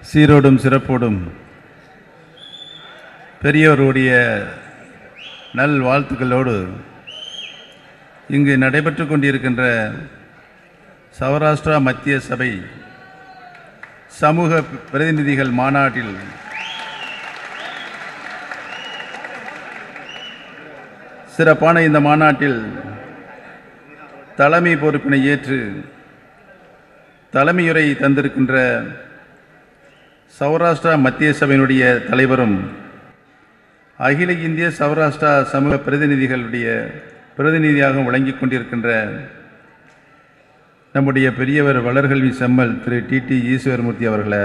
சீரோடும் சிறப்போடும் பெரியவருடைய நல் வாழ்த்துக்களோடு இங்கு நடைபெற்று கொண்டிருக்கின்ற சௌராஷ்டிரா மத்திய சபை சமூக பிரதிநிதிகள் மாநாட்டில் சிறப்பான இந்த மாநாட்டில் தலைமை பொறுப்பினை ஏற்று தலைமையுரை தந்திருக்கின்ற சௌராஷ்டிரா மத்திய சபையினுடைய தலைவரும் அகில இந்திய சௌராஷ்டிரா சமூக பிரதிநிதிகளுடைய பிரதிநிதியாக விளங்கிக் கொண்டிருக்கின்ற நம்முடைய பெரியவர் வளர்கல்வி செம்மல் திரு டி டி ஈஸ்வரமூர்த்தி அவர்களை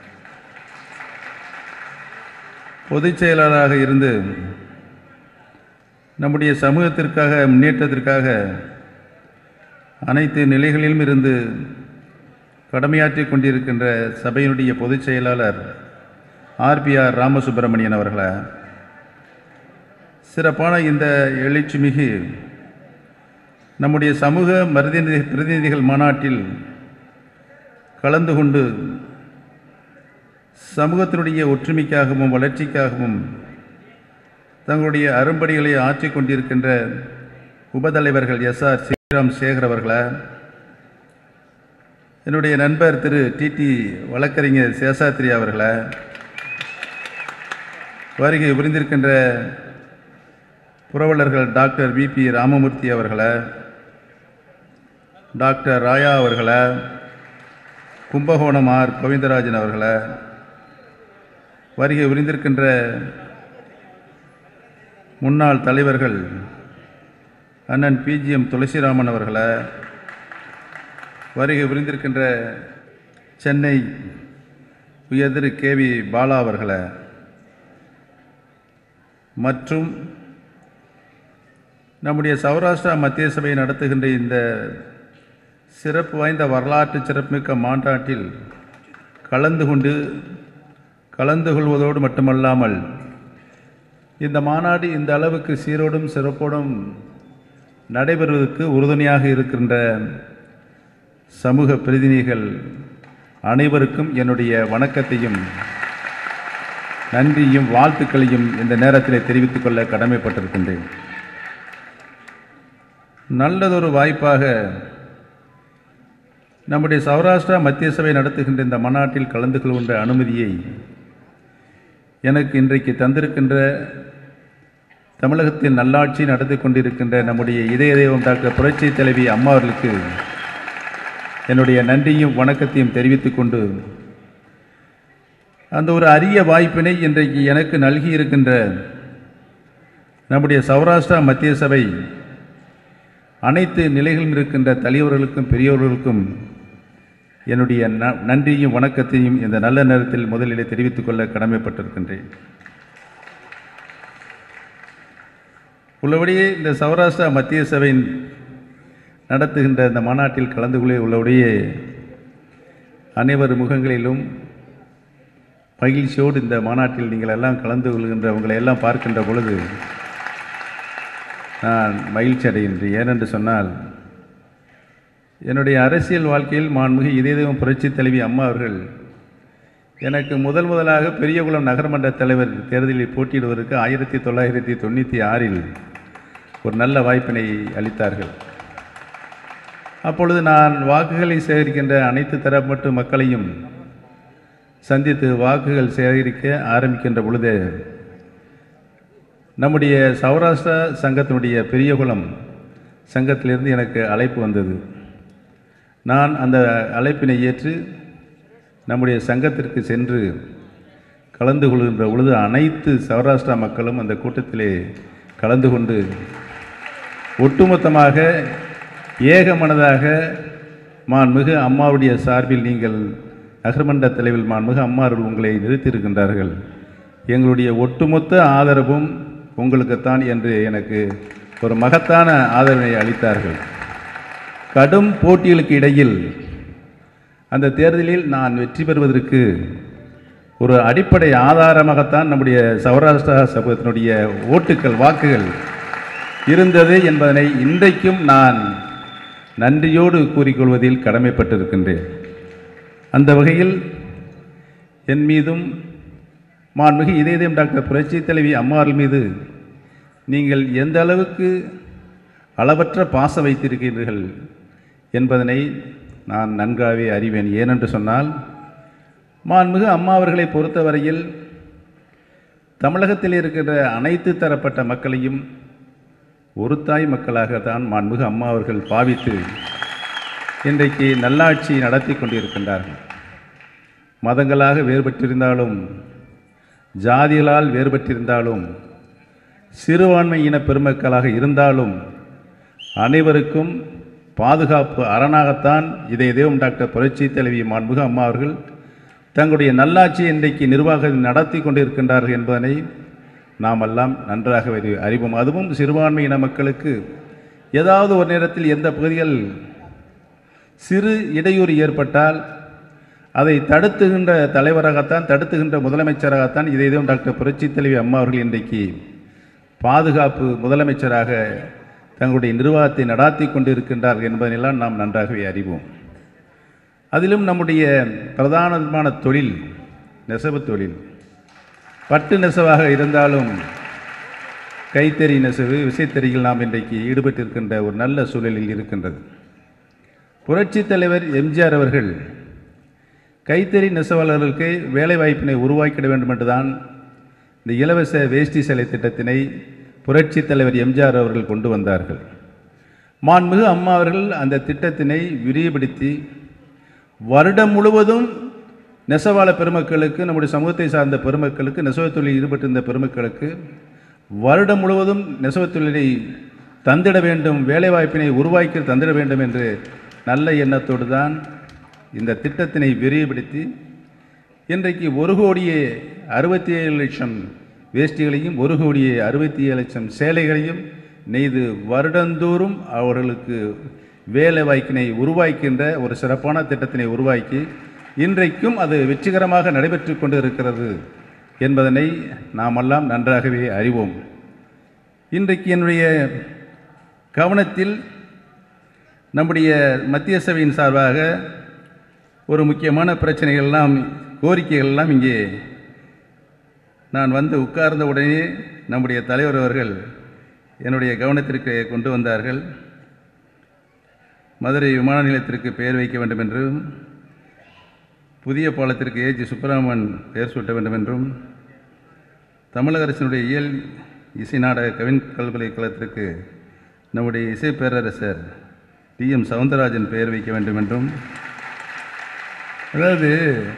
பொதுச் செயலாளராக இருந்து நம்முடைய சமூகத்திற்காக முன்னேற்றத்திற்காக அனைத்து நிலைகளிலும் இருந்து கடமையாற்றி கொண்டிருக்கின்ற சபையினுடைய பொதுச் செயலாளர் ஆர்பிஆர் ராமசுப்பிரமணியன் அவர்களை சிறப்பான இந்த எழுச்சிமிகு நம்முடைய சமூக மருதிநிதி பிரதிநிதிகள் மாநாட்டில் கலந்து கொண்டு சமூகத்தினுடைய ஒற்றுமைக்காகவும் வளர்ச்சிக்காகவும் தங்களுடைய அரும்படிகளை ஆற்றிக் கொண்டிருக்கின்ற உபதலைவர்கள் எஸ் ஆர் ஸ்ரீராம் சேகர் அவர்களை என்னுடைய நண்பர் திரு டிடி வழக்கறிஞர் சேஷாத்ரி அவர்களை வருகை புரிந்திருக்கின்ற புரவலர்கள் டாக்டர் விபி ராமமூர்த்தி அவர்களை டாக்டர் ராயா அவர்களை கும்பகோணம் ஆர் கோவிந்தராஜன் அவர்களை வருகை புரிந்திருக்கின்ற முன்னாள் தலைவர்கள் அண்ணன் பிஜிஎம் துளசிராமன் அவர்களை வருகை புரிந்திருக்கின்ற சென்னை உயர்திரு கேவி பாலா அவர்களை மற்றும் நம்முடைய சௌராஷ்டிரா மத்திய சபை நடத்துகின்ற இந்த சிறப்பு வாய்ந்த வரலாற்று சிறப்புமிக்க மாநாட்டில் கலந்து கொண்டு கலந்து கொள்வதோடு மட்டுமல்லாமல் இந்த மாநாடு இந்த அளவுக்கு சீரோடும் சிறப்போடும் நடைபெறுவதற்கு உறுதுணையாக இருக்கின்ற சமூக பிரதிநிதிகள் அனைவருக்கும் என்னுடைய வணக்கத்தையும் நன்றியும் வாழ்த்துக்களையும் இந்த நேரத்தில் தெரிவித்துக் கொள்ள கடமைப்பட்டிருக்கின்றேன் நல்லதொரு வாய்ப்பாக நம்முடைய சௌராஷ்டிரா மத்திய சபை நடத்துகின்ற இந்த மாநாட்டில் கலந்து கொள்கின்ற அனுமதியை எனக்கு இன்றைக்கு தந்திருக்கின்ற தமிழகத்தில் நல்லாட்சி நடத்தி கொண்டிருக்கின்ற நம்முடைய இதய தெய்வம் டாக்டர் புரட்சி தலைவி அம்மா அவர்களுக்கு என்னுடைய நன்றியும் வணக்கத்தையும் தெரிவித்துக் கொண்டு அந்த ஒரு அரிய வாய்ப்பினை இன்றைக்கு எனக்கு நல்கி இருக்கின்ற நம்முடைய சௌராஷ்டிரா மத்திய சபை அனைத்து நிலைகளிலும் இருக்கின்ற தலைவர்களுக்கும் பெரியவர்களுக்கும் என்னுடைய ந- நன்றியும் வணக்கத்தையும் இந்த நல்ல நேரத்தில் முதலிலே தெரிவித்துக் கொள்ள கடமைப்பட்டிருக்கின்றேன் உள்ளபடியே இந்த சௌராஷ்டிரா மத்திய சபை நடத்துகின்ற இந்த மாநாட்டில் கலந்து கொள்ள உள்ளபடியே அனைவர் முகங்களிலும் மகிழ்ச்சியோடு இந்த மாநாட்டில் நீங்கள் எல்லாம் கலந்து கொள்கின்ற உங்களை எல்லாம் பார்க்கின்ற பொழுது நான் மகிழ்ச்சி அடைகின்றேன் ஏனென்று சொன்னால் என்னுடைய அரசியல் வாழ்க்கையில் மாண்புமிகு இதயதெய்வம் புரட்சி தலைவி அம்மா அவர்கள் எனக்கு முதல் முதலாக பெரியகுளம் நகரமன்ற தலைவர் தேர்தலில் போட்டியிடுவதற்கு ஆயிரத்தி தொள்ளாயிரத்தி தொண்ணூற்றி ஆறில் ஒரு நல்ல வாய்ப்பினை அளித்தார்கள் அப்பொழுது நான் வாக்குகளை சேகரிக்கின்ற அனைத்து தரப்பட்ட மக்களையும் சந்தித்து வாக்குகள் சேகரிக்க ஆரம்பிக்கின்ற பொழுது நம்முடைய சௌராஷ்டிரா சங்கத்தினுடைய பெரியகுளம் சங்கத்திலிருந்து எனக்கு அழைப்பு வந்தது நான் அந்த அழைப்பினை ஏற்று நம்முடைய சங்கத்திற்கு சென்று கலந்து கொள்கின்ற பொழுது அனைத்து சௌராஷ்டிரா மக்களும் அந்த கூட்டத்திலே கலந்து கொண்டு ஒட்டுமொத்தமாக ஏகமனதாக மாண்புமிகு அம்மாவுடைய சார்பில் நீங்கள் நகர்மன்ற தலைவில் மாண்புமிகு அம்மா அவர்கள் உங்களை நிறுத்தியிருக்கின்றார்கள் எங்களுடைய ஒட்டுமொத்த ஆதரவும் உங்களுக்குத்தான் என்று எனக்கு ஒரு மகத்தான ஆதரவினை அளித்தார்கள் கடும் போட்டிகளுக்கு இடையில் அந்த தேர்தலில் நான் வெற்றி பெறுவதற்கு ஒரு அடிப்படை ஆதாரமாகத்தான் நம்முடைய சௌராஷ்டிரா சமூகத்தினுடைய ஓட்டுக்கள் வாக்குகள் இருந்தது என்பதனை இன்றைக்கும் நான் நன்றியோடு கூறிக்கொள்வதில் கடமைப்பட்டிருக்கின்றேன் அந்த வகையில் என் மீதும் மாண்புமிகு இதயம் டாக்டர் புரட்சி தலைவி அம்மாள் மீது நீங்கள் எந்த அளவுக்கு அளவற்ற பாசம் வைத்திருக்கிறீர்கள் என்பதனை நான் நன்காகவே அறிவேன் ஏனென்று சொன்னால் மாண்புமிகு அம்மா அவர்களை பொறுத்தவரையில் தமிழகத்தில் இருக்கின்ற அனைத்து தரப்பட்ட மக்களையும் ஒரு தாய் மக்களாக தான் மாண்புமிகு அம்மா அவர்கள் பாவித்து இன்றைக்கு நல்லாட்சி நடத்தி கொண்டிருக்கின்றார்கள் மதங்களாக வேறுபட்டிருந்தாலும் ஜாதிகளால் வேறுபட்டிருந்தாலும் சிறுபான்மை இன பெருமக்களாக இருந்தாலும் அனைவருக்கும் பாதுகாப்பு அரணாகத்தான் இதை தெய்வம் டாக்டர் புரட்சி தலைவி மாண்புக அம்மா அவர்கள் தங்களுடைய நல்லாட்சி இன்றைக்கு நிர்வாகம் நடத்தி கொண்டிருக்கின்றார்கள் என்பதனை நாம் எல்லாம் நன்றாக அறி- அறிவோம் அதுவும் சிறுபான்மை இன மக்களுக்கு ஏதாவது ஒரு நேரத்தில் எந்த பகுதிகள் சிறு இடையூறு ஏற்பட்டால் அதை தடுத்துகின்ற தலைவராகத்தான் தடுத்துகின்ற முதலமைச்சராகத்தான் இதை இதுவும் டாக்டர் புரட்சி தலைவி அம்மா அவர்கள் இன்றைக்கு பாதுகாப்பு முதலமைச்சராக தங்களுடைய நிர்வாகத்தை நடாத்தி கொண்டிருக்கின்றார்கள் என்பதனெல்லாம் நாம் நன்றாகவே அறிவோம் அதிலும் நம்முடைய பிரதானமான தொழில் நெசவு தொழில் பட்டு நெசவாக இருந்தாலும் கைத்தறி நெசவு விசைத்தறியில் நாம் இன்றைக்கு ஈடுபட்டிருக்கின்ற ஒரு நல்ல சூழலில் இருக்கின்றது புரட்சித் தலைவர் எம்ஜிஆர் அவர்கள் கைத்தறி நெசவாளர்களுக்கு வேலைவாய்ப்பினை உருவாக்கிட வேண்டும் என்றுதான் இந்த இலவச வேஷ்டி சேலை திட்டத்தினை புரட்சித் தலைவர் எம்ஜிஆர் அவர்கள் கொண்டு வந்தார்கள் மாண்புமிகு அம்மா அவர்கள் அந்த திட்டத்தினை விரிவுபடுத்தி வருடம் முழுவதும் நெசவாள பெருமக்களுக்கு நம்முடைய சமூகத்தை சார்ந்த பெருமக்களுக்கு நெசவுத் தொழிலில் ஈடுபட்டிருந்த பெருமக்களுக்கு வருடம் முழுவதும் நெசவுத் தொழிலை தந்திட வேண்டும் வேலைவாய்ப்பினை உருவாக்கி தந்திட வேண்டும் என்று நல்ல எண்ணத்தோடு தான் இந்த திட்டத்தினை விரிவுபடுத்தி இன்றைக்கு ஒரு கோடியே அறுபத்தி ஏழு லட்சம் வேஷ்டிகளையும் ஒரு கோடியே அறுபத்தி ஏழு லட்சம் சேலைகளையும் நெய்து வருடந்தோறும் அவர்களுக்கு வேலை வாய்ப்பினை உருவாக்கின்ற ஒரு சிறப்பான திட்டத்தினை உருவாக்கி இன்றைக்கும் அது வெற்றிகரமாக நடைபெற்று கொண்டு இருக்கிறது என்பதனை நாமெல்லாம் நன்றாகவே அறிவோம் இன்றைக்கு என்னுடைய கவனத்தில் நம்முடைய மத்திய சபையின் சார்பாக ஒரு முக்கியமான பிரச்சனைகள்லாம் கோரிக்கைகள்லாம் இங்கே நான் வந்து உட்கார்ந்த உடனே நம்முடைய தலைவர் அவர்கள் என்னுடைய கவனத்திற்கு கொண்டு வந்தார்கள் மதுரை விமான நிலையத்திற்கு பெயர் வைக்க வேண்டும் என்றும் புதிய பாலத்திற்கு ஏஜி சுப்பிரமணியன் பெயர் சூட்ட வேண்டும் என்றும் தமிழக அரசினுடைய இயல் இசை நாடக கவின் பல்கலைக்கழகத்திற்கு நம்முடைய இசை பேரரசர் டி எம் சவுந்தரராஜன் பெயர் வைக்க வேண்டும் என்றும் அதாவது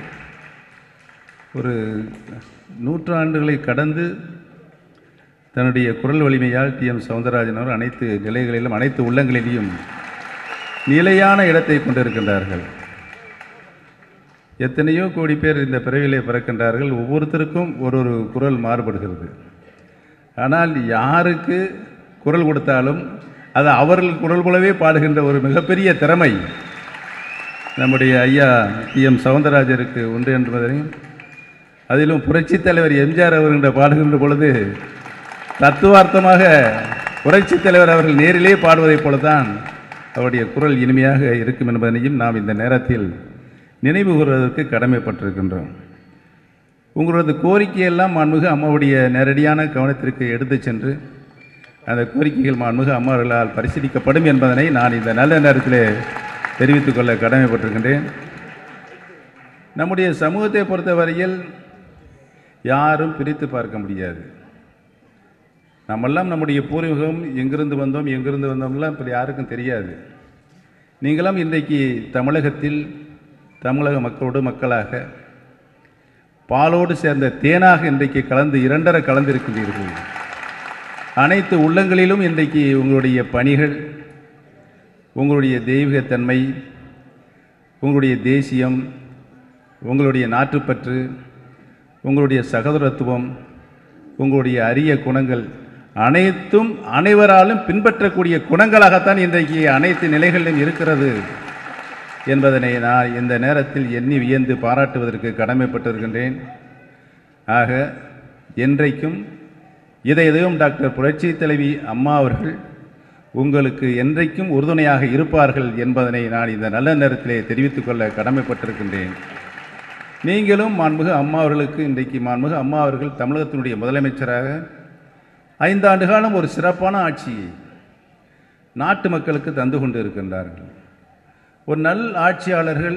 ஒரு நூற்றாண்டுகளை கடந்து தன்னுடைய குரல் வலிமையால் டி எம் சவுந்தரராஜன் அவர் அனைத்து நிலைகளிலும் அனைத்து உள்ளங்களிலும் நிலையான இடத்தை கொண்டிருக்கின்றார்கள் எத்தனையோ கோடி பேர் இந்த பிறவிலே பிறக்கின்றார்கள் ஒவ்வொருத்தருக்கும் ஒரு ஒரு குரல் மாறுபடுகிறது ஆனால் யாருக்கு குரல் கொடுத்தாலும் அது அவர்கள் குரல் போலவே பாடுகின்ற ஒரு மிகப்பெரிய திறமை நம்முடைய ஐயா டி எம் சவுந்தரராஜருக்கு உண்டு என்பதையும் அதிலும் புரட்சித் தலைவர் எம்ஜிஆர் அவர்கின்ற பாடுகின்ற பொழுது தத்துவார்த்தமாக புரட்சித் தலைவர் அவர்கள் நேரிலே பாடுவதைப் போலத்தான் அவருடைய குரல் இனிமையாக இருக்கும் என்பதனையும் நாம் இந்த நேரத்தில் நினைவு கூறுவதற்கு கடமைப்பட்டிருக்கின்றோம் உங்களது கோரிக்கையெல்லாம் மாண்புமிகு அம்மாவுடைய நேரடியான கவனத்திற்கு எடுத்துச் சென்று அந்த கோரிக்கைகள் மாண்புமிகு அம்மாவர்களால் பரிசீலிக்கப்படும் என்பதனை நான் இந்த நல்ல நேரத்திலே தெரிவித்துக் கொள்ள கடமைப்பட்டிருக்கின்றேன் நம்முடைய சமூகத்தை பொறுத்தவரையில் யாரும் பிரித்து பார்க்க முடியாது நம்மெல்லாம் நம்முடைய பூர்வீகம் எங்கிருந்து வந்தோம் எங்கிருந்து வந்தோம்லாம் இப்போ யாருக்கும் தெரியாது நீங்களும் இன்றைக்கு தமிழகத்தில் தமிழக மக்களோடு மக்களாக பாலோடு சேர்ந்த தேனாக இன்றைக்கு கலந்து இரண்டரை கலந்திருக்கின்றீர்கள் அனைத்து உள்ளங்களிலும் இன்றைக்கு உங்களுடைய பணிகள் உங்களுடைய தெய்வீகத்தன்மை உங்களுடைய தேசியம் உங்களுடைய நாட்டுப்பற்று உங்களுடைய சகோதரத்துவம் உங்களுடைய அரிய குணங்கள் அனைத்தும் அனைவராலும் பின்பற்றக்கூடிய குணங்களாகத்தான் இன்றைக்கு அனைத்து நிலைகளிலும் இருக்கிறது என்பதனை நான் இந்த நேரத்தில் எண்ணி வியந்து பாராட்டுவதற்கு கடமைப்பட்டிருக்கின்றேன் ஆக என்றைக்கும் இதை எதையும் டாக்டர் புரட்சி தலைவி அம்மா அவர்கள் உங்களுக்கு என்றைக்கும் உறுதுணையாக இருப்பார்கள் என்பதனை நான் இந்த நல்ல நேரத்திலே தெரிவித்துக் கொள்ள கடமைப்பட்டிருக்கின்றேன் நீங்களும் மாண்புமிகு அம்மா அவர்களுக்கு இன்றைக்கு மாண்புமிகு அம்மா அவர்கள் தமிழகத்தினுடைய முதலமைச்சராக ஐந்தாண்டு காலம் ஒரு சிறப்பான ஆட்சியை நாட்டு மக்களுக்கு தந்து கொண்டு இருக்கின்றார்கள் ஒரு நல் ஆட்சியாளர்கள்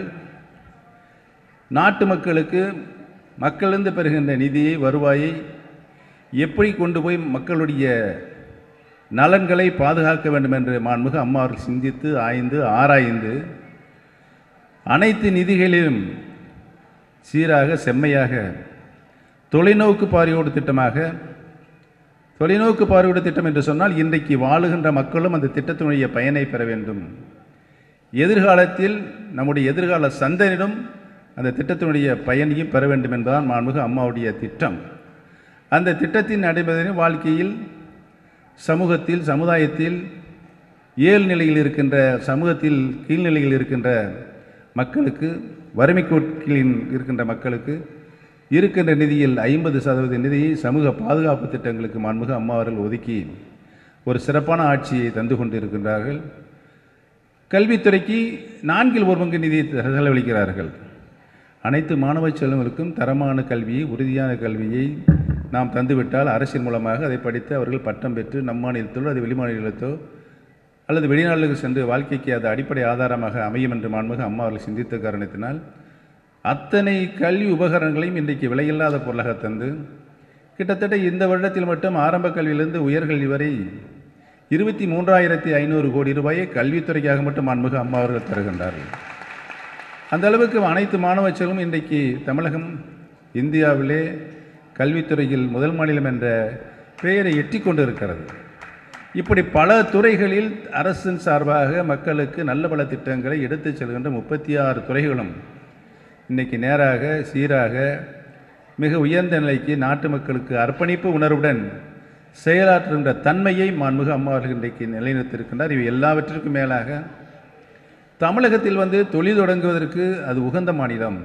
நாட்டு மக்களுக்கு மக்களிருந்து பெறுகின்ற நிதியை வருவாயை எப்படி கொண்டு போய் மக்களுடைய நலன்களை பாதுகாக்க வேண்டும் என்று மாண்புமிகு அம்மா அவர்கள் சிந்தித்து ஆய்ந்து ஆராய்ந்து அனைத்து நிதிகளிலும் சீராக செம்மையாக தொலைநோக்கு பார்வையோடு திட்டமாக தொலைநோக்கு பார்வையோடு திட்டம் என்று சொன்னால் இன்றைக்கு வாழுகின்ற மக்களும் அந்த திட்டத்தினுடைய பயனை பெற வேண்டும் எதிர்காலத்தில் நம்முடைய எதிர்கால சந்தனிடம் அந்த திட்டத்தினுடைய பயனையும் பெற வேண்டும் என்பதுதான் மாண்புமிகு அம்மாவுடைய திட்டம் அந்த திட்டத்தின் அடைபதனை வாழ்க்கையில் சமூகத்தில் சமுதாயத்தில் ஏழு நிலையில் இருக்கின்ற சமூகத்தில் கீழ்நிலையில் இருக்கின்ற மக்களுக்கு வறுமை கோட்டில் இருக்கின்ற மக்களுக்கு இருக்கின்ற நிதியில் ஐம்பது சதவீத நிதியை சமூக பாதுகாப்பு திட்டங்களுக்கு மாண்புமிகு அம்மா அவர்கள் ஒதுக்கி ஒரு சிறப்பான ஆட்சியை தந்து கொண்டு இருக்கின்றார்கள் கல்வித்துறைக்கு நான்கில் ஒரு பங்கு நிதியை செலவழிக்கிறார்கள் அனைத்து மாணவ செல்வங்களுக்கும் தரமான கல்வியை உறுதியான கல்வியை நாம் தந்துவிட்டால் அரசின் மூலமாக அதை படித்து அவர்கள் பட்டம் பெற்று நம் மாநிலத்திலோ அது வெளிமாநிலத்தோ அல்லது வெளிநாடுகளுக்கு சென்று வாழ்க்கைக்கு அது அடிப்படை ஆதாரமாக அமையும் என்று மாண்புமிகு அம்மா அவர்கள் சிந்தித்த காரணத்தினால் அத்தனை கல்வி உபகரணங்களையும் இன்றைக்கு விலையில்லாத பொருளாக தந்து கிட்டத்தட்ட இந்த வருடத்தில் மட்டும் ஆரம்ப கல்வியிலிருந்து உயர்கல்வி வரை இருபத்தி மூன்றாயிரத்தி ஐநூறு கோடி ரூபாயை கல்வித்துறைக்காக மட்டும் மாண்புமிகு அம்மா அவர்கள் தருகின்றார்கள் அந்த அளவுக்கு அனைத்து மாணவ செல்வம் இன்றைக்கு தமிழகம் இந்தியாவிலே கல்வித்துறையில் முதல் மாநிலம் என்ற பெயரை எட்டி கொண்டு இருக்கிறது இப்படி பல துறைகளில் அரசின் சார்பாக மக்களுக்கு நல்ல பல திட்டங்களை எடுத்துச் செல்கின்ற முப்பத்தி ஆறு துறைகளும் இன்றைக்கி நேராக சீராக மிக உயர்ந்த நிலைக்கு நாட்டு மக்களுக்கு அர்ப்பணிப்பு உணர்வுடன் செயலாற்றுகின்ற தன்மையை மாண்புமிகு அம்மா அவர்கள் இன்றைக்கு நிலைநிறுத்தியிருக்கின்றார் இவை எல்லாவற்றிற்கும் மேலாக தமிழகத்தில் வந்து தொழில் தொடங்குவதற்கு அது உகந்த மாநிலம்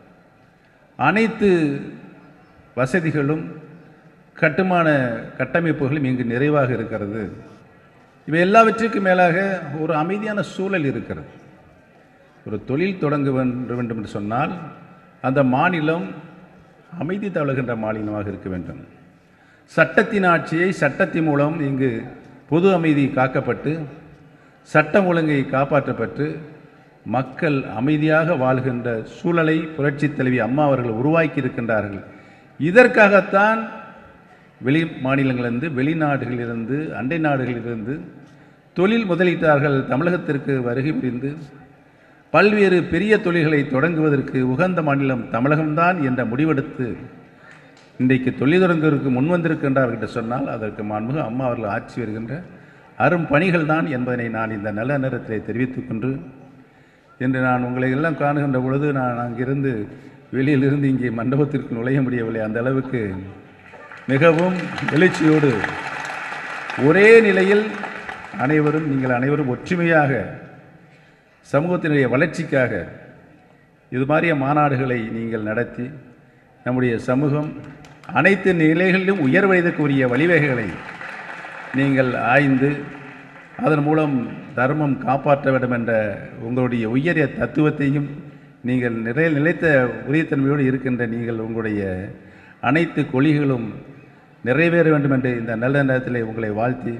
அனைத்து வசதிகளும் கட்டுமான கட்டமைப்புகளும் இங்கு நிறைவாக இருக்கிறது இவை எல்லாவற்றிற்கும் மேலாக ஒரு அமைதியான சூழல் இருக்கிறது ஒரு தொழில் தொடங்க வேண்டும் வேண்டும் என்று சொன்னால் அந்த மாநிலம் அமைதி தவழுகின்ற மாநிலமாக இருக்க வேண்டும் சட்டத்தின் ஆட்சியை சட்டத்தின் மூலம் இங்கு பொது அமைதி காக்கப்பட்டு சட்டம் ஒழுங்கை காப்பாற்றப்பட்டு மக்கள் அமைதியாக வாழ்கின்ற சூழலை புரட்சித் தலைவி அம்மா அவர்கள் உருவாக்கி இருக்கின்றார்கள் இதற்காகத்தான் வெளி மாநிலங்களிலிருந்து வெளிநாடுகளிலிருந்து அண்டை நாடுகளிலிருந்து தொழில் முதலீட்டாளர்கள் தமிழகத்திற்கு வருகை புரிந்து பல்வேறு பெரிய தொழில்களை தொடங்குவதற்கு உகந்த மாநிலம் தமிழகம்தான் என்ற முடிவெடுத்து இன்றைக்கு தொழில் தொடங்குவதற்கு முன் வந்திருக்கின்றார்கள் என்று சொன்னால் அதற்கு மாண்புமிகு அம்மா அவர்கள் ஆட்சி வருகின்ற அரும் பணிகள் தான் என்பதனை நான் இந்த நல்ல நேரத்திலே தெரிவித்துக் கொண்டு இன்று நான் உங்களை எல்லாம் காணுகின்ற பொழுது நான் அங்கிருந்து வெளியிலிருந்து இங்கே மண்டபத்திற்கு நுழைய முடியவில்லை அந்த அளவுக்கு மிகவும் எழுச்சியோடு ஒரே நிலையில் அனைவரும் நீங்கள் அனைவரும் ஒற்றுமையாக சமூகத்தினுடைய வளர்ச்சிக்காக இது மாதிரிய மாநாடுகளை நீங்கள் நடத்தி நம்முடைய சமூகம் அனைத்து நிலைகளிலும் உயர்வதற்குரிய வழிவகைகளை நீங்கள் ஆய்ந்து அதன் மூலம் தர்மம் காப்பாற்ற வேண்டும் என்ற உங்களுடைய உயரிய தத்துவத்தையும் நீங்கள் நிறைய நிலைத்த உறுதித்தன்மையோடு இருக்கின்ற நீங்கள் உங்களுடைய அனைத்து கொள்கைகளும் நிறைவேற வேண்டும் என்று இந்த நல்ல நேரத்தில் உங்களை வாழ்த்தி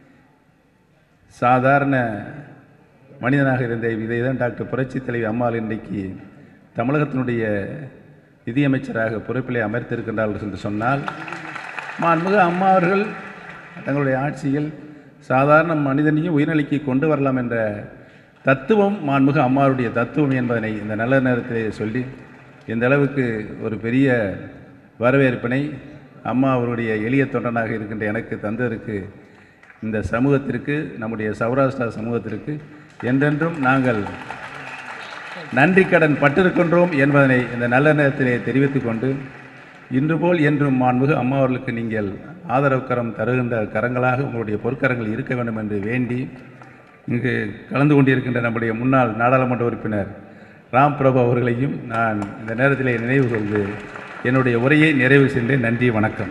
சாதாரண மனிதனாக இருந்த இதை தான் டாக்டர் புரட்சி தலைவி அம்மாள் இன்றைக்கு தமிழகத்தினுடைய நிதியமைச்சராக பொறுப்பிலே அமர்த்திருக்கின்றார்கள் என்று சொன்னால் மாண்புமிகு அம்மா அவர்கள் தங்களுடைய ஆட்சியில் சாதாரண மனிதனையும் உயிர்நிலைக்கு கொண்டு வரலாம் என்ற தத்துவம் மாண்புமிகு அம்மாவுடைய தத்துவம் என்பதனை இந்த நல்ல நேரத்திலே சொல்லி இந்த அளவுக்கு ஒரு பெரிய வரவேற்பினை அம்மா அவருடைய எளிய தொண்டனாக இருக்கின்ற எனக்கு தந்ததற்கு இந்த சமூகத்திற்கு நம்முடைய சௌராஷ்டிரா சமூகத்திற்கு என்றென்றும் நாங்கள் நன்றி கடன் பட்டிருக்கின்றோம் என்பதனை இந்த நல்ல நேரத்திலே தெரிவித்துக் கொண்டு இன்று போல் என்றும் மாண்புமிகு அம்மா அவர்களுக்கு நீங்கள் ஆதரவு கரம் தருகின்ற கரங்களாக உங்களுடைய பொற்கரங்கள் இருக்க வேண்டும் என்று வேண்டி இங்கு கலந்து கொண்டிருக்கின்ற நம்முடைய முன்னாள் நாடாளுமன்ற உறுப்பினர் ராம் பிரபு அவர்களையும் நான் இந்த நேரத்திலே நினைவு கொண்டு என்னுடைய உரையை நிறைவு செய்தேன் நன்றி வணக்கம்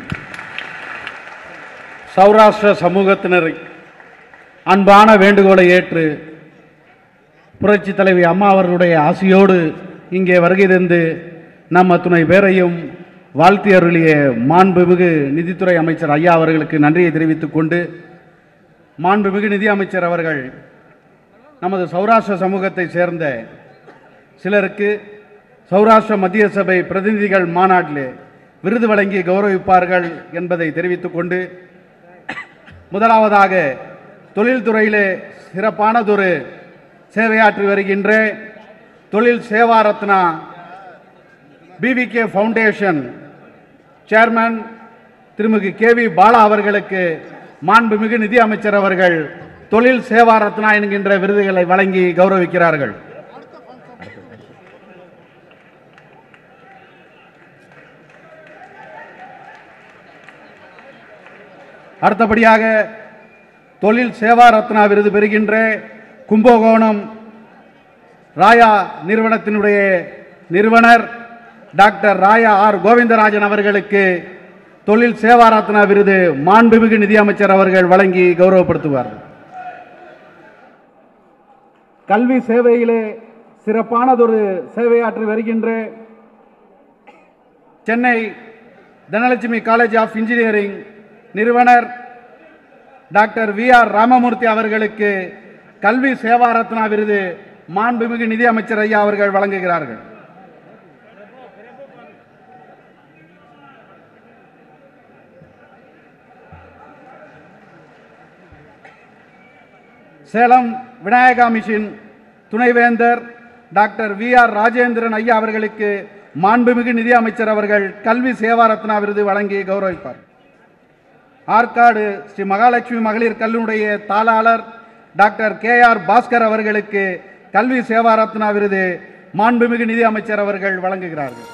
சௌராஷ்டிர சமூகத்தினர் அன்பான வேண்டுகோளை ஏற்று புரட்சி தலைவி அம்மா அவர்களுடைய ஆசையோடு இங்கே வருகை தந்து நம் அத்துணை பேரையும் வாழ்த்தி அருளிய மாண்புமிகு நிதித்துறை அமைச்சர் ஐயா அவர்களுக்கு நன்றியை தெரிவித்துக் கொண்டு மாண்புமிகு நிதி அமைச்சர் அவர்கள் நமது சௌராஷ்டிர சமூகத்தை சேர்ந்த சிலருக்கு சௌராஷ்டிர மத்திய சபை பிரதிநிதிகள் மாநாட்டிலே விருது வழங்கி கௌரவிப்பார்கள் என்பதை தெரிவித்துக் கொண்டு முதலாவதாக தொழில்துறையிலே சிறப்பானதொரு சேவையாற்றி வருகின்ற தொழில் சேவா ரத்னா பிவிகே ஃபவுண்டேஷன் சேர்மன் திருமிகு கே வி பாலா அவர்களுக்கு மாண்புமிகு நிதி அமைச்சர் அவர்கள் தொழில் சேவா ரத்னா என்கின்ற விருதுகளை வழங்கி கௌரவிக்கிறார்கள் அடுத்தபடியாக தொழில் சேவா ரத்னா விருது பெறுகின்ற கும்பகோணம் ராயா நிறுவனத்தினுடைய நிறுவனர் டாக்டர் ராயா ஆர் கோவிந்தராஜன் அவர்களுக்கு தொழில் சேவா ரத்னா விருது மாண்புமிகு நிதியமைச்சர் அவர்கள் வழங்கி கௌரவப்படுத்துவார் கல்வி சேவையிலே சிறப்பானதொரு சேவையாற்றி வருகின்ற Chennai Dhanalakshmi college of engineering நிறுவனர் டாக்டர் வி ஆர் ராமமூர்த்தி அவர்களுக்கு கல்வி சேவா ரத்னா விருது மாண்புமிகு நிதி அமைச்சர் ஐயா அவர்கள் வழங்குகிறார்கள் சேலம் விநாயகா மிஷின் துணைவேந்தர் டாக்டர் வி ஆர் ராஜேந்திரன் ஐயா அவர்களுக்கு மாண்புமிகு நிதி அமைச்சர் அவர்கள் கல்வி சேவா ரத்னா விருது வழங்கி கௌரவிப்பார் ஆற்காடு ஸ்ரீ மகாலட்சுமி மகளிர் கல்லூரிய தாளாளர் டாக்டர் கே ஆர் பாஸ்கர் அவர்களுக்கு கல்வி சேவா ரத்னா விருது மாண்புமிகு நிதி அமைச்சர் அவர்கள் வழங்குகிறார்கள்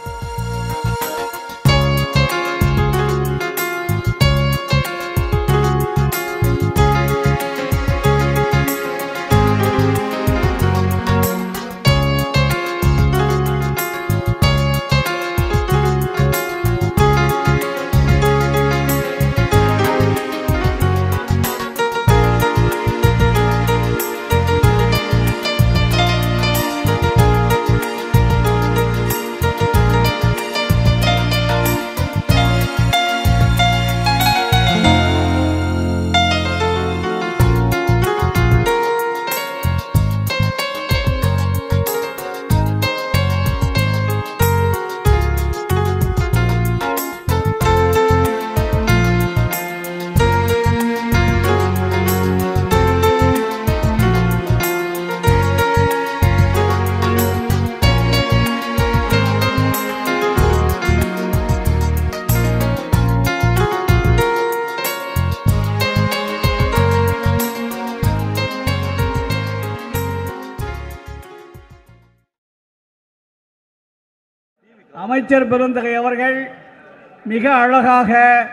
அமைச்சர் பெருந்தகை அவர்கள் மிக அழகாக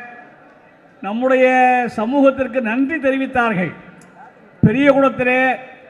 நம்முடைய சமூகத்திற்கு நன்றி தெரிவித்தார்கள் பெரியகுளத்திலே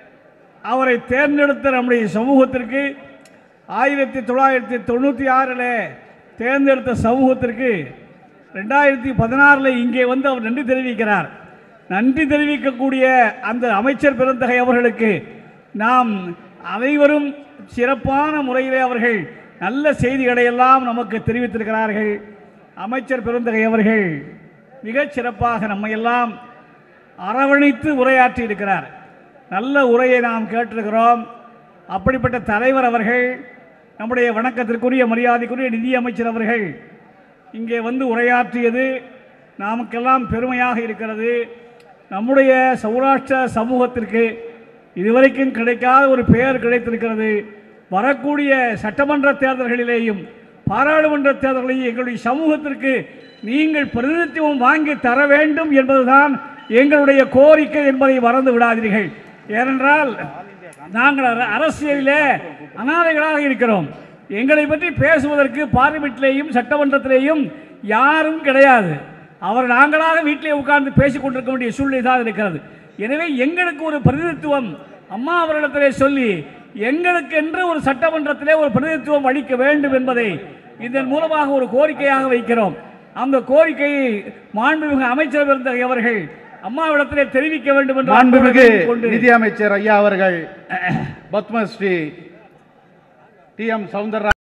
அவரை தேர்ந்தெடுத்த நம்முடைய சமூகத்திற்கு ஆயிரத்தி தொள்ளாயிரத்தி தொண்ணூற்றி ஆறில் தேர்ந்தெடுத்த சமூகத்திற்கு ரெண்டாயிரத்தி பதினாறில் இங்கே வந்து அவர் நன்றி தெரிவிக்கிறார் நன்றி தெரிவிக்கக்கூடிய அந்த அமைச்சர் பெருந்தகை அவர்களுக்கு நாம் அனைவரும் சிறப்பான முறையிலே அவர்கள் நல்ல செய்திகளை எல்லாம் நமக்கு தெரிவித்திருக்கிறார்கள் அமைச்சர் பெருந்தகை அவர்கள் மிகச் சிறப்பாக நம்மையெல்லாம் அரவணைத்து உரையாற்றி இருக்கிறார் நல்ல உரையை நாம் கேட்டிருக்கிறோம் அப்படிப்பட்ட தலைவர் அவர்கள் நம்முடைய வணக்கத்திற்குரிய மரியாதைக்குரிய நிதியமைச்சர் அவர்கள் இங்கே வந்து உரையாற்றியது நமக்கெல்லாம் பெருமையாக இருக்கிறது நம்முடைய சௌராஷ்டிர சமூகத்திற்கு இதுவரைக்கும் கிடைக்காத ஒரு பெயர் கிடைத்திருக்கிறது வரக்கூடிய சட்டமன்ற தேர்தல்களிலேயும் பாராளுமன்ற தேர்தல்களையும் எங்களுடைய சமூகத்திற்கு நீங்கள் பிரதிநிதித்துவம் வாங்கி தர வேண்டும் என்பதுதான் எங்களுடைய கோரிக்கை என்பதை மறந்து விடாதீர்கள் ஏனென்றால் நாங்கள் அர- அரசியலிலே அனாதைகளாக இருக்கிறோம் எங்களை பற்றி பேசுவதற்கு பார்லிமெண்ட்லேயும் சட்டமன்றத்திலேயும் யாரும் கிடையாது அவர் நாங்களாக வீட்டிலே உட்கார்ந்து பேசிக் கொண்டிருக்க வேண்டிய சூழ்நிலை தான் இருக்கிறது எனவே எங்களுக்கு ஒரு பிரதிநிதித்துவம் அம்மா அவர்களிடத்திலே சொல்லி எங்களுக்கு என்று ஒரு சட்டமன்றத்திலே ஒரு பிரதிநிதித்துவம் அளிக்க வேண்டும் என்பதை இதன் மூலமாக ஒரு கோரிக்கையாக வைக்கிறோம் அந்த கோரிக்கையை மாண்புமிகு அமைச்சர் பெருந்தகை அவர்கள் அம்மாவிடத்திலே தெரிவிக்க வேண்டும் என்று மாண்புமிகு அன்போடு கொண்டு நிதியமைச்சர் ஐயா அவர்கள் பத்மஸ்ரீ டி எம் சவுந்தரராஜன்